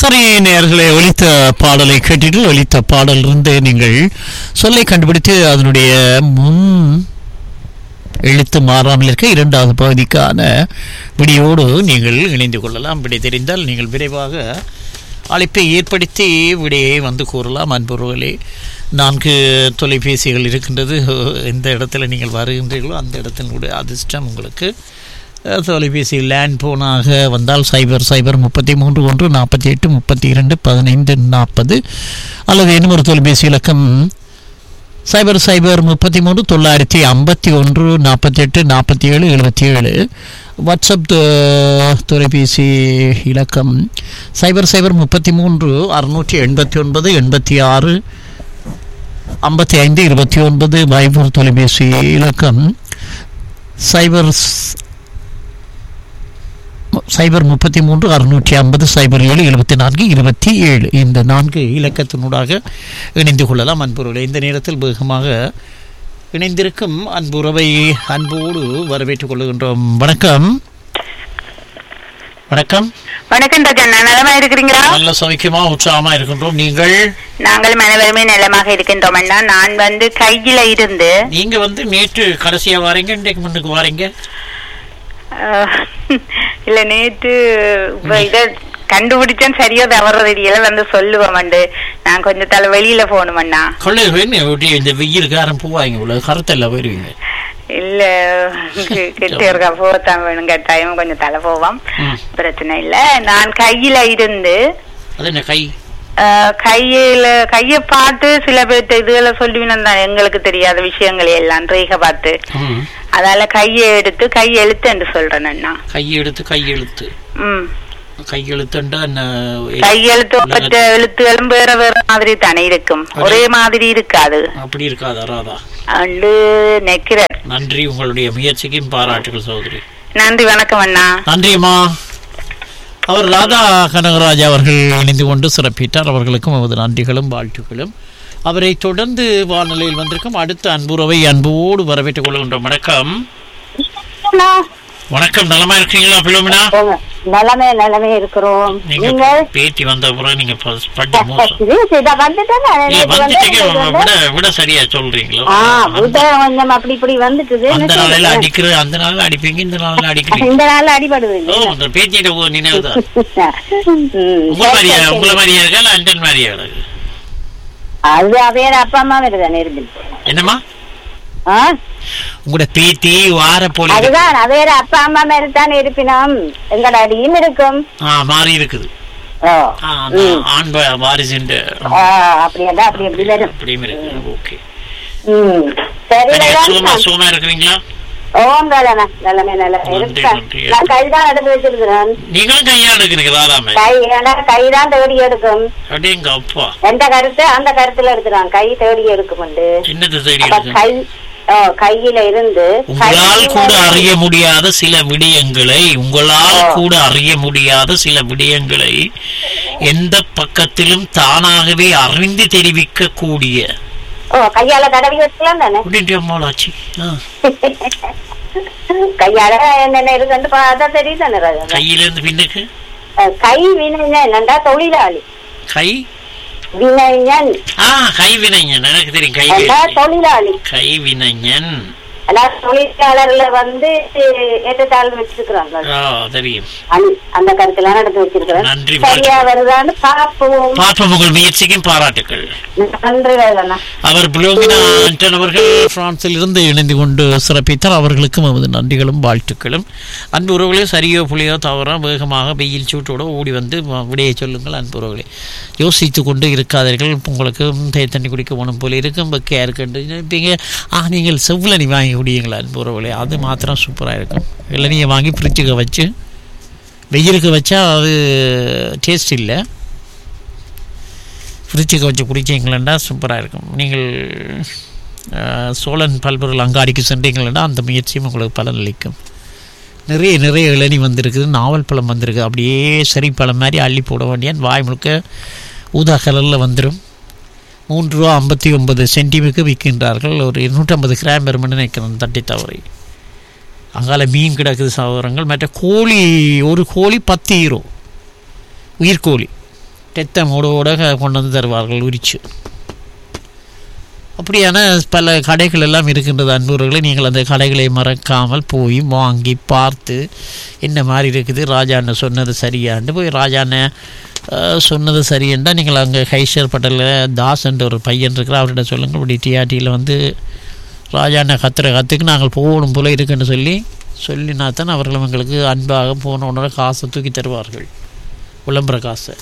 சரி நேயர்களே ஒலித்த பாடலை கேட்டுட்டு ஒலித்த பாடல் இருந்து நீங்கள் சொல்லை கண்டுபிடித்து அதனுடைய முன் எழுத்து மாறாமல் இருக்க இரண்டாவது பகுதிக்கான விடியோடு நீங்கள் இணைந்து கொள்ளலாம் விடை தெரிந்தால் நீங்கள் விரைவாக அழைப்பை ஏற்படுத்தி விடையை வந்து கூறலாம் அன்புறவுகளே நான்கு தொலைபேசிகள் இருக்கின்றது எந்த இடத்துல நீங்கள் வருகின்றீர்களோ அந்த இடத்தினுடைய அதிர்ஷ்டம் உங்களுக்கு அஹ், தொலைபேசி லேண்ட் போனாக வந்தால் சைபர் சைபர் முப்பத்தி மூன்று ஒன்று நாற்பத்தி எட்டு முப்பத்தி இரண்டு பதினைந்து நாற்பது அல்லது இன்னும் ஒரு தொலைபேசி இலக்கம் சைபர் சைபர் முப்பத்தி மூணு தொள்ளாயிரத்தி ஐம்பத்தி ஒன்று நாற்பத்தெட்டு நாற்பத்தி ஏழு எழுபத்தி ஏழு வாட்ஸ்அப் தொ- தொலைபேசி இலக்கம் சைபர் சைபர் முப்பத்தி மூன்று அறுநூற்றி எண்பத்தி ஒன்பது எண்பத்தி ஆறு ஐம்பத்தி ஐந்து இருபத்தி ஒன்பது வைபர் தொலைபேசி இலக்கம் சைபர் ஸ்- சைபர் முப்பத்தி மூன்று அறுநூற்றி ஐம்பது சைபர் ஏழு எழுபத்தி நான்கு இருபத்தி ஏழு இந்த நான்கு இலக்கத்தினூடாக இணைந்து கொள்ளலாம் அன்புறவை இந்த நேரத்தில் வேகமாக இணைந்திருக்கும் அன்புறவை அன்போடு வரவேற்றுக் கொள்கின்றோம் வணக்கம் வணக்கம் வணக்கம் ராஜண்ணா நலமா இருக்கிறீங்களா நல்ல சௌக்கியமா உற்சாகமா இருக்கின்றோம் நீங்கள் நாங்கள் மனவருமே நலமாக இருக்கின்றோம் அண்ணா நான் வந்து கையில இருந்து நீங்க வந்து நேற்று கடைசியா வாரீங்க இன்றைக்கு முன்னுக்கு வாரீங்க அஹ், இல்ல நேற்று இப்ப இத கண்டுபிடிச்சேன் சரியா தவற தெரியல வந்து சொல்லுவோம் வந்து நான் கொஞ்சம் தலை வெளியில போகணும் அண்ணா கொள்ளை இந்த வெயிலுக்காரன் பூவாங்க இவ்வளவு கருத்தெல்லாம் வருவீங்க இல்ல கிட்ட இருக்கா போத்தான் வேணும் கட்டாயம் கொஞ்சம் தலை போவோம் ம். பிரச்சனை இல்ல நான் கையில இருந்து அது என்ன கை அஹ், கையில கைய பார்த்து சில பேர்த்த இதுகளை சொல்லுவினம் தான் எங்களுக்கு தெரியாத விஷயங்களை எல்லாம் ரேக பார்த்து ம். அதால கையை எடுத்து கை எழுத்து என்று சொல்றேன் அண்ணா கை எடுத்து கை எழுத்து ம் கை எழுத்துண்டா என்ன கை எழுத்து மற்ற எழுத்துகளும் வேற வேற மாதிரி தானே இருக்கும் ஒரே மாதிரி இருக்காது அப்படி இருக்காதா ராதா அண்டு நெக்கிறேன் நன்றி உங்களுடைய முயற்சிக்கும் பாராட்டுகள் சகோதரி நன்றி வணக்கம் அண்ணா நன்றியம்மா அவர் ராதா கனகராஜ் அவர்கள் இணைந்து கொண்டு சிறப்பித்தார் அவர்களுக்கும் நமது நன்றிகளும் வாழ்த்துக்களும் அவரை தொடர்ந்து வானொலியில் வந்திருக்கும் அடுத்த அன்புறவை அன்போடு வரவேற்றுக் கொள்கின்றோம் வணக்கம் வணக்கம் நலமா இருக்கீங்களா பிலோமினா நிலைமை நிலைமை இருக்கிறோம் நீங்க நீங்க பேட்டி வந்த அப்புறம் நீங்க ப- பட்ட மோசம் இது இதை வந்துட்டேன் நான் இல்ல நேத்து வந்துட்டீங்க வந்து- விட விட சரியா சொல்றீங்களோ ஆ அந்த- புத்த கொஞ்சம் அப்படி இப்படி வந்துட்டுது அந்த நாளையில அடிக்கிற அந்த நாள்ல அடிப்பீங்க இந்த நாள்ல அடிக்கிறீங்க இந்த நாள்ல அடிபடுது ஓ அந்த பேத்தியிட ஒரு நினைவுதான் ம், உங்கள சரி, மாதிரியா சரி, உங்கள சரி. மாதிரியா இருக்கா இல்ல அண்டன் மாதிரியா இருக்கு அது வேற அப்பா அம்மா வருதான் இருந்து என்னம்மா ஆ உங்களோட பேத்தி வார போல இருக்கு. அதுதான் வேற அப்பா அம்மா மாதிரி தான் இருப்பினோம் எங்கட அடியும் இருக்கும் ஆ மாறி இருக்குது ஓ ஆ, அந்த ஆண் வ- வாரிசுண்டு ஆ, அப்படியே அப்படி அப்படி வரும் அப்படியும் இருக்கு ஓகே ம் சரி சோமா வேற சோமா இருக்கிறீங்களா ஓம் வேலைண்ணா நிலைமை நிலைமை நன்றி, இருக்கேன் நன்றி. நான் கைதான் எடுத்து வச்சிருக்கிறேன் நீங்களும் கையா எடுக்கிறீங்க ராதாமே கை ஏன்னா கைதான் தேடி எடுக்கும் அப்படியே எங்க அப்பா எந்த கருத்து அந்த கருத்துல எடுக்கிறான் கை தேடி எடுக்கும் உண்டு என்னது தேடி அப்ப இருக்கு கை ஓ, கையில இருந்து உங்களால் கையில கூட இருந்து- அறிய முடியாத சில விடயங்களை உங்களால் கூட அறிய முடியாத சில விடயங்களை எந்த பக்கத்திலும் தானாகவே அறிந்து தெரிவிக்க கூடிய ஓ கையால தடவி வச்சுக்கலாம் தானே அப்படின்ட்டு அம்மாளாச்சு ஆ. கையால என்னென்ன இருக்குன்னு பார்த்தா தெரியும் தானே ராஜா? கையிலிருந்து பின்னுக்கு அஹ், கை வினைஞன் என்னண்டா தொழிலாளி கை வினைஞன் ஆ கைவினைஞன் எனக்கு தெரியும் என்றா கைவினை தொழிலாளி கைவினைஞன் அதாவது தொழிலாளர்ல வந்து ஏற்றத்தாழ்வு வச்சிருக்கிறாங்க ஆ தெரியும் அந்த- அந்த கருத்துல எடுத்து வச்சிருக்கிறேன் நன்றி, சரியா வருதான்னு பார்ப்போம் பார்ப்போம் உங்கள் முயற்சிக்கும் பாராட்டுக்கள் நன்றி ராஜண்ணா அவர் புலோகினா ஆண்டன் அவர்கள் பிரான்சில் இருந்து இணைந்து கொண்டு சிறப்பித்தார் அவர்களுக்கும் நமது நன்றிகளும் வாழ்த்துக்களும் அன்பு உறவுகளே சரியோ புளியோ தவறோ வேகமாக வெயில் சூட்டோட ஓடி வந்து வ- விடையை சொல்லுங்கள் அன்பு உறவுகளே யோசித்து கொண்டு இருக்காதீர்கள் உங்களுக்கு தே தண்ணி குடிக்க போகணும் போல இருக்கும் பக்கையாக இருக்குன்னு நினைப்பீங்க ஆ நீங்கள் செவ்வளனி வாங்கி குடியுங்களா அன்பு உறவுகளே அது மாத்திரம் சூப்பராக இருக்கும் இளநியை வாங்கி ஃப்ரிட்ஜுக்கு வச்சு வெயிலுக்கு வச்சா அது டேஸ்ட் இல்லை ஃப்ரிட்ஜுக்கு வச்சு குடிச்சிங்களா சூப்பராக இருக்கும் நீங்கள் அஹ், சோழன் பல்பொருள் அங்காடிக்கு சென்றீங்களா அந்த முயற்சியும் உங்களுக்கு பலனளிக்கும் நிறைய நிறைய இளநி வந்திருக்குது நாவல் பழம் வந்திருக்கு அப்படியே சரி பழம் மாதிரி அள்ளி போட வேண்டிய வாய் முழுக்க ஊதா கலரில் வந்துடும் மூன்று ரூபா ஐம்பத்தி ஒன்பது சென்டிமீட்டருக்கு விற்கின்றார்கள் ஒரு இருநூற்றம்பது கிராம் வரும்னு நினைக்கிறேன் தட்டி தவறை அங்கால மீன் கிடக்குது சகோதரங்கள் மற்ற கோழி ஒரு கோழி பத்து ஹீரோ உயிர்கோழி தெத்தமோடோட கொண்டு வந்து தருவார்கள் உரிச்சு அப்படியான பல கடைகள் எல்லாம் இருக்கின்றது அன்புறவர்களே நீங்கள் அந்த கடைகளை மறக்காமல் போய் வாங்கி பார்த்து என்ன மாதிரி இருக்குது ராஜாண்ண சொன்னது சரியான்னு போய் ராஜாண்ண அஹ், சொன்னது சரியன்றா நீங்கள் அங்கே கைஷர் பட்டலில் தாஸ்ன்ற ஒரு பையன் இருக்கிற அவர்கிட்ட சொல்லுங்கள் இப்படி டிஆர்டியில் வந்து ராஜாண்ண கத்துற கத்துக்கு நாங்கள் போகணும் போல இருக்குன்னு சொல்லி சொல்லினா தான் அவர்கள் எங்களுக்கு அன்பாக போன உடனே காசை தூக்கி தருவார்கள் விளம்பர காசை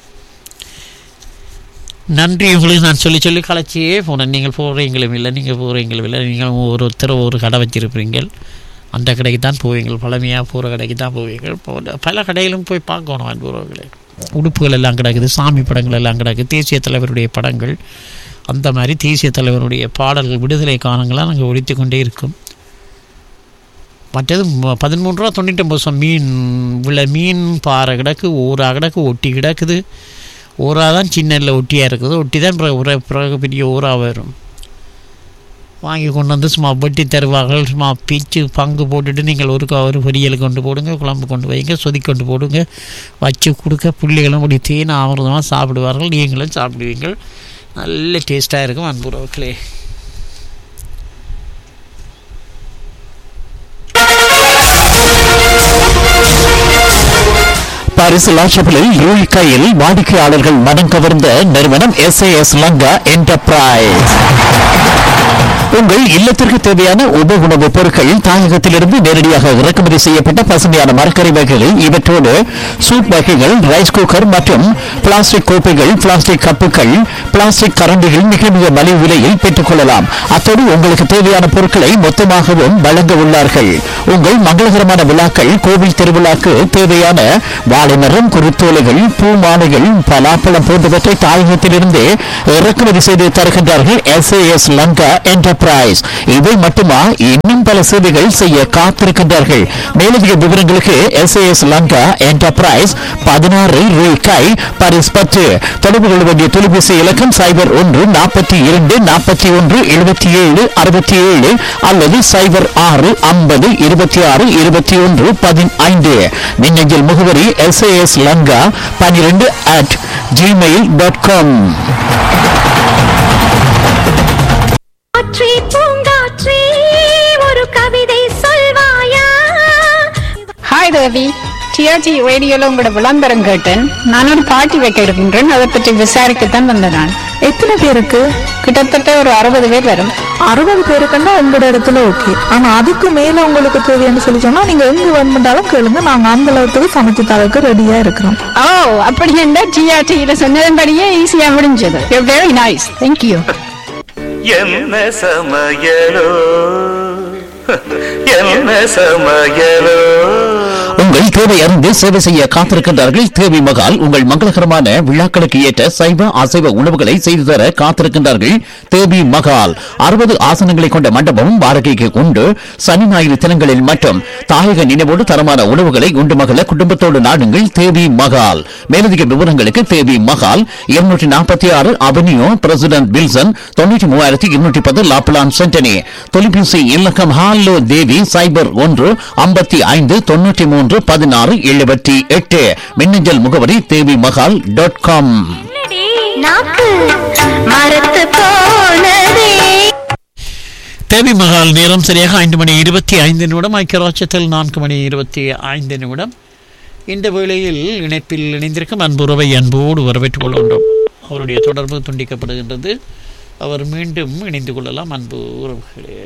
நன்றி உங்களுக்கு நான் சொல்லி சொல்லி களைச்சியே போனேன் நீங்கள் போகிறீங்களும் இல்லை நீங்கள் போகிறீங்களும் இல்லை நீங்கள் ஒருத்தர் ஒரு கடை வச்சிருப்பீங்கள் அந்த கடைக்கு தான் போவீங்கள் பழமையாக போகிற கடைக்கு தான் போவீங்கள் போ- பல கடையிலும் போய் பார்க்கணும் அன்புறவர்களே உடுப்புகள் எல்லாம் கிடக்குது சாமி படங்கள் எல்லாம் கிடக்குது தேசிய தலைவருடைய படங்கள் அந்த மாதிரி தேசிய தலைவருடைய பாடல்கள் விடுதலை காலங்களாக நாங்கள் ஒழித்து கொண்டே இருக்கும் மற்றது ம- பதிமூன்று ரூபா தொண்ணூற்றொம்பது வருஷம் மீன் உள்ள மீன் பாறை கிடக்கு ஊரா கிடக்கு ஒட்டி கிடக்குது ஊரா தான் சின்னல்ல ஒட்டியாக இருக்குது ஒட்டி தான் பிறகு உர- பிறகு பெரிய ஊரா வரும் வாங்கி கொண்டு வந்து சும்மா வெட்டி தருவார்கள் சும்மா பிச்சு பங்கு போட்டுட்டு நீங்கள் ஒரு க- ஒரு பொரியல் கொண்டு போடுங்க குழம்பு கொண்டு வைங்க சொதி கொண்டு போடுங்க வச்சு கொடுக்க பிள்ளைகளும் அப்படி தேன் ஆமிரதமாக சாப்பிடுவார்கள் நீங்களும் சாப்பிடுவீங்கள் நல்ல டேஸ்ட்டாக இருக்கும் அன்புறவுகளே பாரிஸ் லாஷபிளில் யூழிக்கையில் வாடிக்கையாளர்கள் மனம் கவர்ந்த நிறுவனம் எஸ்ஏஎஸ் லங்கா என்டர்பிரைஸ் உங்கள் இல்லத்திற்கு தேவையான உப உணவுப் பொருட்கள் தாயகத்திலிருந்து நேரடியாக இறக்குமதி செய்யப்பட்ட பசுமையான மரக்கறி வகைகள் இவற்றோடு சூப் வகைகள் ரைஸ் குக்கர் மற்றும் பிளாஸ்டிக் கோப்பைகள் பிளாஸ்டிக் கப்புகள் பிளாஸ்டிக் கரண்டிகள் மிக மிக மலிவு விலையில் பெற்றுக்கொள்ளலாம் அத்தோடு உங்களுக்கு தேவையான பொருட்களை மொத்தமாகவும் வழங்க உள்ளார்கள் உங்கள் மங்களகரமான விழாக்கள் கோவில் திருவிழாக்கு தேவையான வாழைமரம் குருத்தோலைகள் பூ மாலைகள் பலாப்பழம் போன்றவற்றை தாயகத்திலிருந்து இறக்குமதி செய்து தருகின்றார்கள் எஸ்ஏஎஸ் லங்கா என்டர்பிரைஸ் இவை மட்டுமா இன்னும் பல சேவைகள் செய்ய காத்திருக்கின்றார்கள் மேலதிக விவரங்களுக்கு எஸ்ஏஎஸ் லங்கா என்டர்பிரைஸ் பதினாறு ரூபாய் பாரிஸ் பத்து தொடர்பு கொள்ள வேண்டிய தொலைபேசி இலக்கம் சைபர் ஒன்று நாற்பத்தி இரண்டு நாற்பத்தி ஒன்று எழுபத்தி ஏழு அறுபத்தி ஏழு அல்லது சைபர் ஆறு ஐம்பது இருபத்தி ஆறு இருபத்தி ஒன்று பதினைந்து மின்னஞ்சல் முகவரி எஸ்ஏஎஸ் லங்கா பன்னிரெண்டு அட் ஜிமெயில் டாட் காம் காற்றே பூங்காற்றே ஒரு கவிதை சொல்வாயா ஹாய் தேவி டிஆர்டி ரேடியோல உங்களோட விளம்பரம் கேட்டேன் நான் ஒரு பார்ட்டி வைக்க இருக்கின்றேன் அதை பற்றி விசாரிக்கத்தான் வந்தேன் நான் எத்தனை பேருக்கு கிட்டத்தட்ட ஒரு அறுபது பேர் வரும் அறுபது பேருக்குன்னா உங்களோட இடத்துல ஓகே ஆனா அதுக்கு மேல உங்களுக்கு தேவைன்னு சொல்லி சொன்னா நீங்க எங்க வேணுமெண்டாலும் கேளுங்க நாங்க அந்த அளவுக்கு சமைச்சு தரக்கு ரெடியா இருக்கிறோம் ஓ அப்படி என்ன டிஆர்டியில சொன்னதன்படியே ஈஸியா முடிஞ்சது வெரி நைஸ் தேங்க்யூ என்ன சமையலோ என்ன சமையலோ உங்கள் தேவை அறிந்து சேவை செய்ய காத்திருக்கின்றார்கள் தேவி மகால் உங்கள் மங்களகரமான விழாக்களுக்கு ஏற்ற சைவ அசைவ உணவுகளை செய்து தர காத்திருக்கின்றார்கள் தேவி மகால் அறுபது ஆசனங்களை கொண்ட மண்டபமும் வாடகைக்கு உண்டு சனி ஞாயிறு தினங்களில் மட்டும் தாயக நினைவோடு தரமான உணவுகளை உண்டு மகள குடும்பத்தோடு நாடுங்கள் தேவி மகால் மேலதிக விவரங்களுக்கு தேவி மகால் இருநூற்றி நாற்பத்தி ஆறு அவென்யூ பிரசிடென்ட் வில்சன் தொண்ணூற்றி மூவாயிரத்தி இருநூற்றி பத்து லாப்லான் சென்டனி தொலைபேசி இலக்கம் ஹாலோ தேவி சைபர் ஒன்று ஐம்பத்தி ஐந்து தொண்ணூற்றி மூன்று பதினாறு எழுபத்தி எட்டு மின்னஞ்சல் முகவரி தேவி மகால் டாட் காம் நாக்கு மரத்து போனதே தேவி மகால் நேரம் சரியாக ஐந்து மணி இருபத்தி ஐந்து நிமிடம் ஐக்கியராட்சத்தில் நான்கு மணி இருபத்தி ஐந்து நிமிடம் இந்த வேளையில் இணைப்பில் இணைந்திருக்கும் அன்புறவை அன்போடு வரவேற்றுக் கொள்கின்றோம் அவருடைய தொடர்பு துண்டிக்கப்படுகின்றது அவர் மீண்டும் இணைந்து கொள்ளலாம் அன்பு உறவுகளே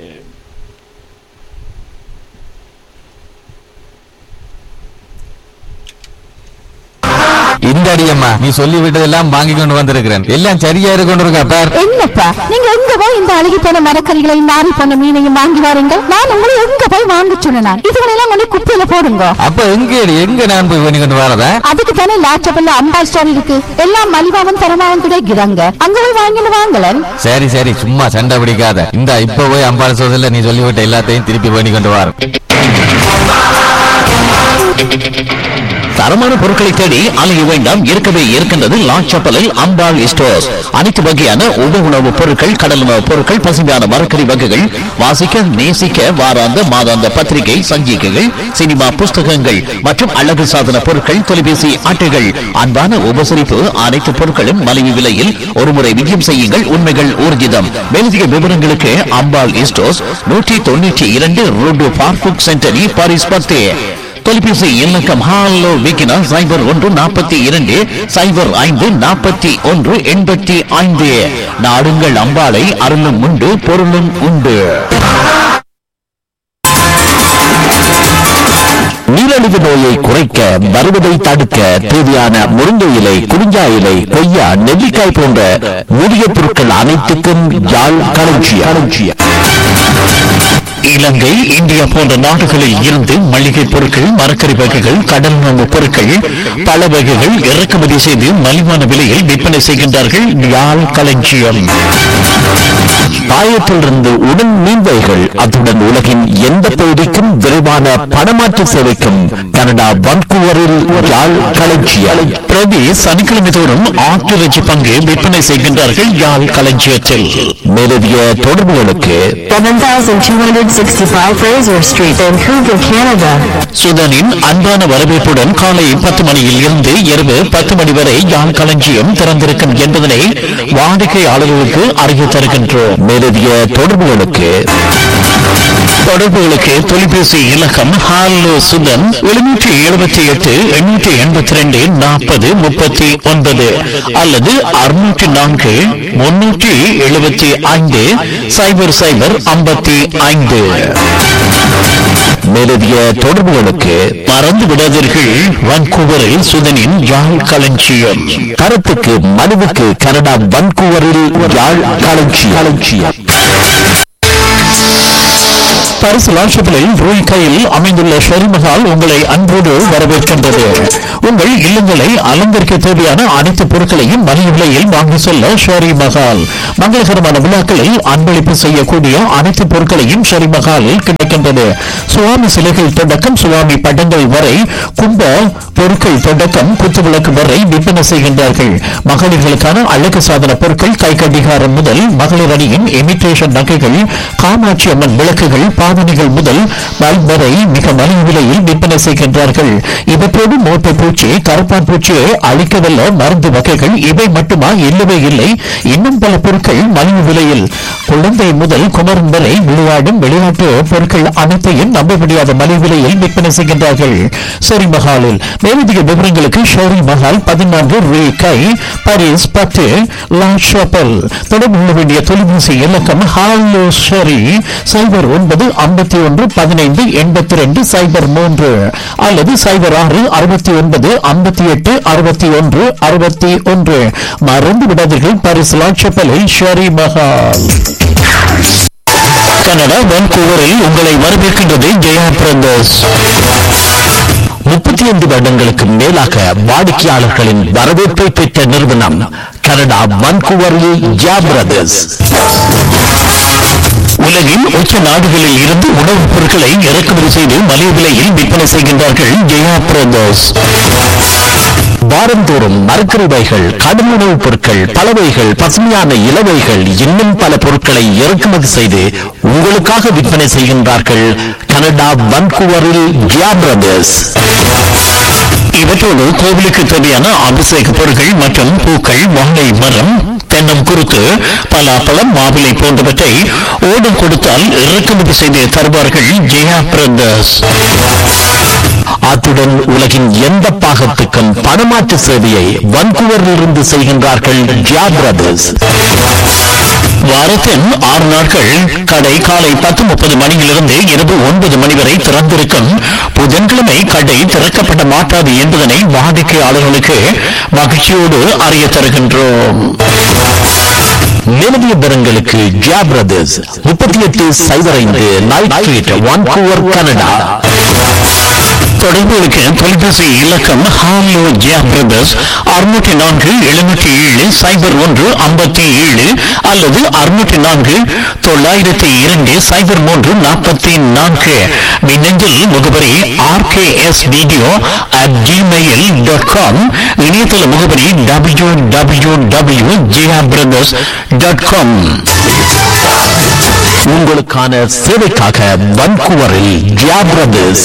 இந்த அடியம்மா நீ சொல்லி விட்டதெல்லாம் வாங்கி கொண்டு வந்திருக்கிறேன் எல்லாம் சரியா இருக்கு கொண்டு இருக்கா பார் என்னப்பா நீங்க எங்க போய் இந்த அழுகி போன மரக்கறிகளையும் நாரி போன மீனையும் வாங்கி வாருங்க நான் உங்களை எங்க போய் வாங்க சொன்னேன் இதுகளெல்லாம் கொண்டு குப்பையில போடுங்க அப்ப எங்க எங்க நான் போய் பண்ணி கொண்டு வரதா அதுக்கு தானே லாச்சபல்ல அம்பாள் ஸ்டோர் இருக்கு எல்லாம் மலிவாவும் தரமாவும் கிடைக்கிறாங்க அங்க போய் வாங்கிட்டு வாங்கலன் சரி சரி சும்மா சண்டை பிடிக்காத இந்த இப்ப போய் அம்பாள் சோதல நீ சொல்லிவிட்ட எல்லாத்தையும் திருப்பி பண்ணி கொண்டு வர தரமான பொருட்களை தேடி அலைய வேண்டாம் இருக்கவே இருக்கின்றது லாச்சப்பலில் அம்பாள் ஸ்டோர்ஸ் அனைத்து வகையான உப உணவுப் பொருட்கள் கடல் உணவுப் பொருட்கள் பசுமையான மரக்கறி வகைகள் வாசிக்க நேசிக்க வாராந்த மாதாந்த பத்திரிகை சஞ்சிகைகள் சினிமா புஸ்தகங்கள் மற்றும் அழகு சாதன பொருட்கள் தொலைபேசி அட்டைகள் அன்பான உபசரிப்பு அனைத்து பொருட்களும் மலிவு விலையில் ஒருமுறை விஜயம் செய்யுங்கள் உண்மைகள் ஊர்ஜிதம் மேலதிக விவரங்களுக்கு அம்பாள் ஸ்டோர்ஸ் நூற்றி தொண்ணூற்றி இரண்டு ரோடு பார்க்குக் சென்டரி பாரிஸ் பத்து தொலைபேசி இலக்கம் ஹாலோ விக்கினா சைபர் ஒன்று நாற்பத்தி இரண்டு சைபர் ஐந்து நாற்பத்தி ஒன்று எண்பத்தி ஐந்து நாடுங்கள் அம்பாளை அருளும் உண்டு பொருளும் உண்டு நீரழிவு நோயை குறைக்க வருவதை தடுக்க தேவையான முருங்கை இலை குறிஞ்சா இலை கொய்யா நெல்லிக்காய் போன்ற மூலிகை பொருட்கள் அனைத்துக்கும் யாழ் களஞ்சியம் இலங்கை இந்தியா போன்ற நாடுகளில் இருந்து மளிகை பொருட்கள் மரக்கறி வகைகள் கடல் உணவு பொருட்கள் பல வகைகள் இறக்குமதி செய்து மலிவான விலையில் விற்பனை செய்கின்றார்கள் யாழ் களஞ்சியம் பாயத்திலிருந்து உடன் மீன்வைகள் அத்துடன் உலகின் எந்த பகுதிக்கும் விரைவான பணமாற்று சேவைக்கும் கனடா வன்கூவரில் யாழ் களஞ்சியம் பிரதி சனிக்கிழமை தோறும் ஆட்டிறைச்சி பங்கு விற்பனை செய்கின்றார்கள் யாழ் களஞ்சியத்தில் மேலதிக தொடர்புகளுக்கு 7265 Fraser Street, Vancouver, Canada. சுதனின் அன்பான வரவேற்புடன் காலை பத்து மணியில் இருந்து இரவு பத்து மணி வரை யாழ் களஞ்சியம் திறந்திருக்கும் என்பதனை வாடிக்கையாளர்களுக்கு அறிய தருகின்றோம் மேலதிக தொடர்புகளுக்கு தொடர்புகளுக்கு தொலைபேசி இலக்கம் ஹாலோ சுதன் எழுநூற்றி எழுபத்தி எட்டு எண்ணூற்றி எண்பத்தி ரெண்டு நாற்பது முப்பத்தி ஒன்பது அல்லது அறுநூற்றி நான்கு முன்னூற்றி எழுபத்தி ஐந்து சைபர் சைபர் ஐம்பத்தி ஐந்து மேலதிக தொடர்புகளுக்கு மறந்து விடாதீர்கள் வான்கூவரில் சுதனின் யாழ் களஞ்சியம் கருத்துக்கு மனுவுக்கு கனடா வான்கூவரில் யாழ் களஞ்சியம் களஞ்சியம் பரிசு லாஷப்பிலில் ரூய் கையில் அமைந்துள்ள ஷெரிமஹால் உங்களை அன்போடு வரவேற்கின்றது உங்கள் இல்லங்களை அலங்கரிக்க தேவையான அனைத்து பொருட்களையும் மலிவு விலையில் வாங்கி செல்ல ஷெரி மஹால் மங்களகரமான விழாக்களில் அன்பளிப்பு செய்யக்கூடிய அனைத்து பொருட்களையும் ஷெரி மஹாலில் கிடைக்கின்றது சுவாமி சிலைகள் தொடக்கம் சுவாமி படங்கள் வரை கும்ப பொருட்கள் தொடக்கம் குத்துவிளக்கு வரை விற்பனை செய்கின்றார்கள் மகளிர்களுக்கான அழகு சாதன பொருட்கள் கை கடிகாரம் முதல் மகளிர் அணியின் இமிட்டேஷன் நகைகள் காமாட்சி அம்மன் விளக்குகள் பாவனைகள் முதல் பல்ப் வரை மிக மலிவு விலையில் விற்பனை செய்கின்றார்கள் இவற்றோடு மோட்டை பூச்சி கருப்பான் பூச்சியை அழிக்கவல்ல மருந்து வகைகள் இவை மட்டுமா இல்லவே இல்லை இன்னும் பல பொருட்கள் மலிவு விலையில் குழந்தை முதல் குமரன் வரை விளையாடும் விளையாட்டு பொருட்கள் அனைத்தையும் நம்ப முடியாத மலிவு விலையில் விற்பனை செய்கின்றார்கள் ஷெரி மஹாலில் மேலதிக விவரங்களுக்கு ஷெரி மஹால் பதினான்கு ரே கை பாரிஸ் பத்து லா ஷாப்பல் தொடர்பு கொள்ள வேண்டிய தொலைபேசி இலக்கம் ஹாலோ ஷெரி சைபர் ஒன்பது ஐம்பத்தி ஒன்று பதினைந்து எண்பத்தி ரெண்டு சைபர் மூன்று அல்லது சைபர் ஆறு அறுபத்தி ஒன்பது ஐம்பத்தி எட்டு அறுபத்தி ஒன்று அறுபத்தி ஒன்று மறந்து விடாதீர்கள் பாரிஸ் லாட்சப்பலில் ஷெரி மஹால் கனடா வான்கூவரில் உங்களை வரவேற்கின்றது ஜெயா பிரதர்ஸ் முப்பத்தி ஐந்து வருடங்களுக்கு மேலாக வாடிக்கையாளர்களின் வரவேற்பை பெற்ற நிறுவனம் கனடா வான்கூவரில் ஜெயா பிரதர்ஸ் உலகின் உச்ச நாடுகளில் இருந்து உணவுப் பொருட்களை இறக்குமதி செய்து மலிவு விலையில் விற்பனை செய்கின்றார்கள் ஜெயா பிரதர்ஸ் வாரந்தோறும் மரக்கறிவைகள் கடும் உணவுப் பொருட்கள் பலவைகள் பசுமையான இலவைகள் இன்னும் பல பொருட்களை இறக்குமதி செய்து உங்களுக்காக விற்பனை செய்கின்றார்கள் கனடா வன்கூவரில் ஜியா பிரதர்ஸ் இவற்றோடு கோவிலுக்கு தேவையான அபிஷேக பொருட்கள் மற்றும் பூக்கள் வாழை மரம் தென்னம் குறுக்கு பலாப்பழம் மாவிலை போன்றவற்றை ஓடம் கொடுத்தால் இறக்குமதி செய்து தருவார்கள் ஜெயா பிரதர்ஸ் அத்துடன் உலகின் எந்த பாகத்துக்கும் பணமாற்று சேவையை வன்கூவரிலிருந்து செய்கின்றார்கள் ஜியா பிரதர்ஸ் வாரத்தின் ஆறு நாட்கள் கடை காலை பத்து முப்பது மணியிலிருந்து இரவு ஒன்பது மணி வரை திறந்திருக்கும் புதன்கிழமை கடை திறக்கப்பட மாட்டாது என்பதனை வாடிக்கையாளர்களுக்கு மகிழ்ச்சியோடு அறிய தருகின்றோம் மேலதிக விவரங்களுக்கு ஜியா பிரதர்ஸ் முப்பத்தி எட்டு சைபர் ஐந்து நைட் ஸ்ட்ரீட் வான்கூவர் கனடா தொடர்புகளுக்கு தொலைபேசி இலக்கம் ஹாலோ ஜியா பிரதர்ஸ் அறுநூற்றி நான்கு எழுநூற்றி ஏழு சைபர் ஒன்று ஐம்பத்தி ஏழு அல்லது அறுநூற்றி நான்கு தொள்ளாயிரத்தி இரண்டு சைபர் மூன்று நாற்பத்தி நான்கு மின்னஞ்சல் முகவரி R K S video at Gmail dot com இணையதள முகவரி W W W Jiya brothers dot com உங்களுக்கான சேவைக்காக வன்கூவரில் ஜியா பிரதர்ஸ்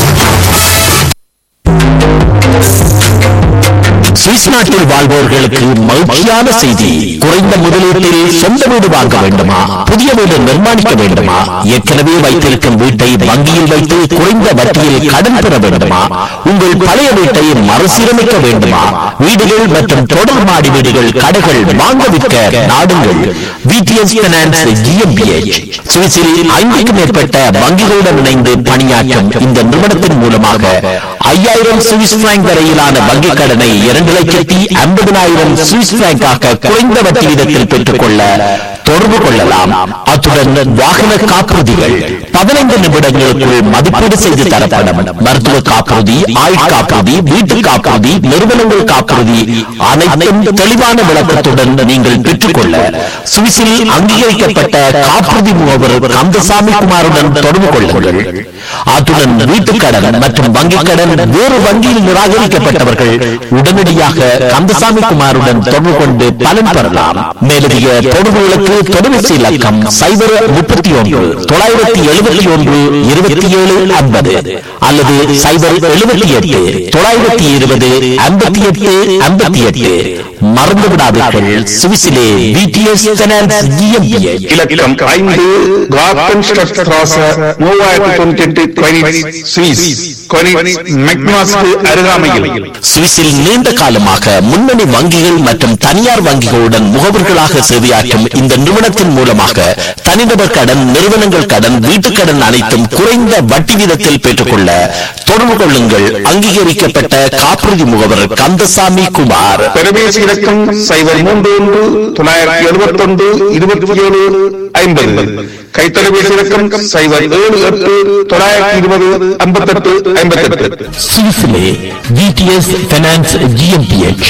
சுவிஸ் நாட்டில் வாழ்வோர்களுக்கு மகிழ்ச்சியான செய்தி குறைந்த முதலீட்டில் சொந்த வீடு வாங்க வேண்டுமா புதிய வீடு நிர்மாணிக்க வேண்டுமா ஏற்கனவே வைத்திருக்கும் வீட்டை வங்கியில் வைத்து குறைந்த வட்டியில் கடன் பெற வேண்டுமா உங்கள் பழைய வீட்டை மறுசீரமைக்க வேண்டுமா வீடுகள் மற்றும் தொடர் மாடி வீடுகள் கடைகள் வாங்க விற்க நாடுங்கள் விடிஎஸ் பினான்ஸ் ஜிஎம்பிஎச் சுவிஸில் ஐந்துக்கும் மேற்பட்ட வங்கிகளுடன் இணைந்து பணியாற்றும் இந்த நிறுவனத்தின் மூலமாக ஐயாயிரம் சுவிஸ் பிராங்க் வரையிலான வங்கிக் கடனை இரண்டு லட்சத்தி ஐம்பதனாயிரம் சுவிஸ் பிராங்காக குறைந்த வட்டி வீதத்தில் பெற்றுக்கொள்ள தொடர்பு கொள்ளலாம் அத்துடன் வாகன காப்புறுதிகள் பதினைந்து நிமிடங்களுக்குள் மதிப்பீடு செய்து தரப்படும் மருத்துவ காப்புறுதி ஆயுள் காப்புறுதி வீட்டு காப்புறுதி நிறுவனங்கள் காப்புறுதி அனைத்தும் தெளிவான விளக்கத்துடன் நீங்கள் பெற்றுக்கொள்ள சுவிஸில் அங்கீகரிக்கப்பட்ட காப்புறுதி முகவர் கந்தசாமி குமாருடன் தொடர்பு கொள்ளுங்கள் அத்துடன் வீட்டுக் கடன் மற்றும் வங்கிக் கடன் வேறு வங்கியில் நிராகரிக்கப்பட்டவர்கள் உடனடியாக கந்தசாமி குமாருடன் தொடர்பு கொண்டு பலன் பெறலாம் மேலதிக தொடர்புகளுக்கு தொலைபேசி இலக்கம் சைபர் முப்பத்தி ஒன்று தொள்ளாயிரத்தி எழுபத்தி ஒன்று இருபத்தி ஏழு ஐம்பது அல்லது சைபர் எழுபத்தி எட்டு தொள்ளாயிரத்தி இருபது ஐம்பத்தி எட்டு ஐம்பத்தி எட்டு மறந்து விடாதீர்கள் சுவிசிலே பிடிஎஸ் ஃபைனான்ஸ் GmbH. இலக்கம் ஐந்து கார்டன் ஸ்ட்ராச மூவாயிரத்தி தொண்ணூத்தி எட்டு கொனிட்ஸ் சுவிஸ் கொனிட்ஸ் மெக்னாஸ்க்கு அருகாமையில் சுவிஸில் நீண்ட காலமாக முன்னணி வங்கிகள் மற்றும் தனியார் வங்கிகளுடன் முகவர்களாக சேவையாற்றும் இந்த நிறுவனத்தின் மூலமாக தனிநபர் கடன் நிறுவனங்கள் கடன் வீட்டுக் கடன் அனைத்தும் குறைந்த வட்டி வீதத்தில் பெற்றுக்கொள்ள தொடர்பு கொள்ளுங்கள் அங்கீகரிக்கப்பட்ட காப்புறுதி முகவர் கந்தசாமி குமார் தொலைபேசி இலக்கம் சைபர் மூன்று ஒன்று தொள்ளாயிரத்தி எழுபத்தி ஒன்று இருபத்தி ஏழு ஐம்பது கைத்தொலைபேசி இலக்கம் சைபர் ஏழு எட்டு தொள்ளாயிரத்தி இருபது ஐம்பத்தெட்டு ஐம்பத்தெட்டு சுவிஸிலே பிடிஎஸ் ஃபைனான்ஸ் ஜிஎம்பிஎச்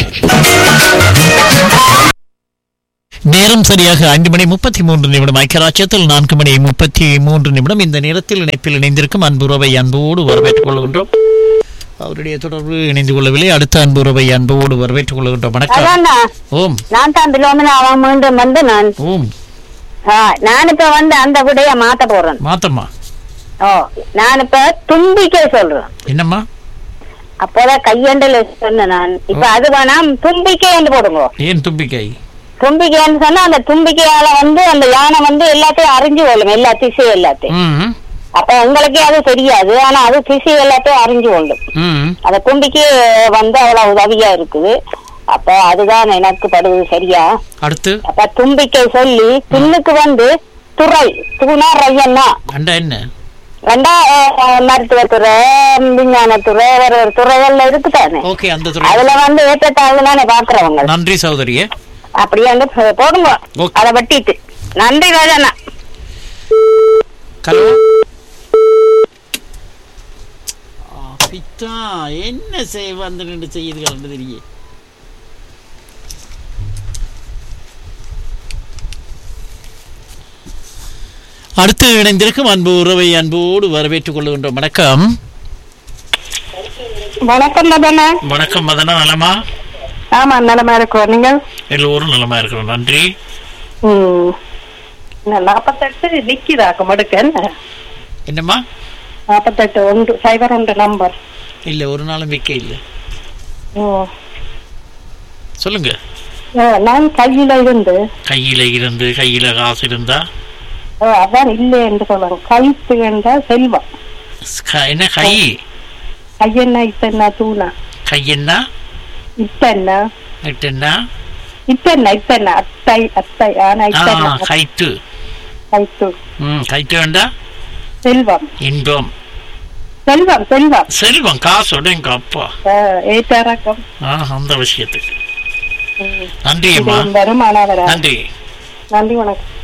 நேரம் சரியாக ஐந்து மணி முப்பத்தி மூன்று நிமிடம் ஐக்கியராட்சியத்தில் நான்கு மணி முப்பத்தி மூன்று நிமிடம் இந்த நேரத்தில் இணைப்பில் இணைந்திருக்கும் அன்புறவை அன்போடு வரவேற்றுக் கொள்கின்றோம் அவருடைய தொடர்பு இணைந்து கொள்ளவில்லை அடுத்த அன்புறவை அன்போடு வரவேற்றுக் கொள்கின்றோம் வணக்கம் அதான்ண்ணா ஓம் நான் தான் பிலோமினா அவன் மீண்டும் வந்து நான் ஓம் ஆ, நான் இப்ப வந்து அந்த விடைய மாத்த போறேன் மாத்தம்மா ஓ நான் இப்ப தும்பிக்கை சொல்றேன் என்னம்மா அப்போதான் கையண்டல சொன்னேன் நான் இப்ப அது வேணாம் தும்பிக்கைன்னு போடுங்க ஏன் தும்பிக்கை தும்பிக்கைன்னு சொன்னா அந்த தும்பிக்கையால வந்து அந்த யானை வந்து எல்லாத்தையும் அறிஞ்சு கொள்ளும் எல்லா திசையும் எல்லாத்தையும் ம் அப்ப உங்களுக்கே அது தெரியாது ஆனா அது திசை எல்லாத்தையும் அறிஞ்சு கொள்ளும் ம் அந்த தும்பிக்கை வந்து அவ்வளவு உதவியா இருக்குது அப்ப அதுதான் எனக்கு படுவது சரியா அடுத்து அப்ப தும்பிக்கை சொல்லி பின்னுக்கு வந்து துறை தூணா ரையன்னா அண்டா என்ன ரெண்டா அஹ், மருத்துவத்துறை விஞ்ஞானத்துறை ஒரு ஒரு துறைகள்ல இருக்குதானே ஓகே அந்த துறை அதுல வந்து ஏற்றத்தாழ்வு தானே பாக்குறவங்க நன்றி சகோதரியே அப்படியே வந்து போ- போடுங்க அதை வெட்டிட்டு நன்றி ராஜண்ணா ஹலோ பித்தா என்ன செய்ய வந்து நின்று செய்யுதுகள் தெரியும் அடுத்து இணைந்திருக்கும் அன்பு உறவை அன்போடு வரவேற்றுக் கொள்கின்றோம் வணக்கம் வணக்கம் மதனா வணக்கம் மதனா நலமா ஆமா நலமா இருக்கோம் நீங்க எல்லோரும் நலமா இருக்கிறோம் நன்றி ம் நாற்பத்தெட்டு நிக்குதாக்க மடுக்க என்னம்மா நாற்பத்தெட்டு ஒன்று சைபர் ஒன்று நம்பர் இல்ல ஒரு நாளும் விற்க இல்ல சொல்லுங்க நான் கையில இருந்து கையில இருந்து கையில காசு இருந்தா ஓ, அதான் இல்லை என்று சொல்லுவாங்க கைத்து என்றா செல்வம் க- என்ன கை கையென்ன இத்தன்னா தூணா கையென்ன இத்தன்னா எட்டுன்னா இத்தன்னா இத்தன்னா அத்தை அத்தை ஆனா ஆ, இத்தன்னா கைத்து கைத்து ம் கைத்து வேண்டா செல்வம் இன்பம் செல்வம் செல்வம் செல்வம் காசோட எங்க அப்பா ஏற்றரக்கம் ஆ அந்த விஷயத்துக்கு நன்றி அம்மா வருமானவரா நன்றி நன்றி வணக்கம்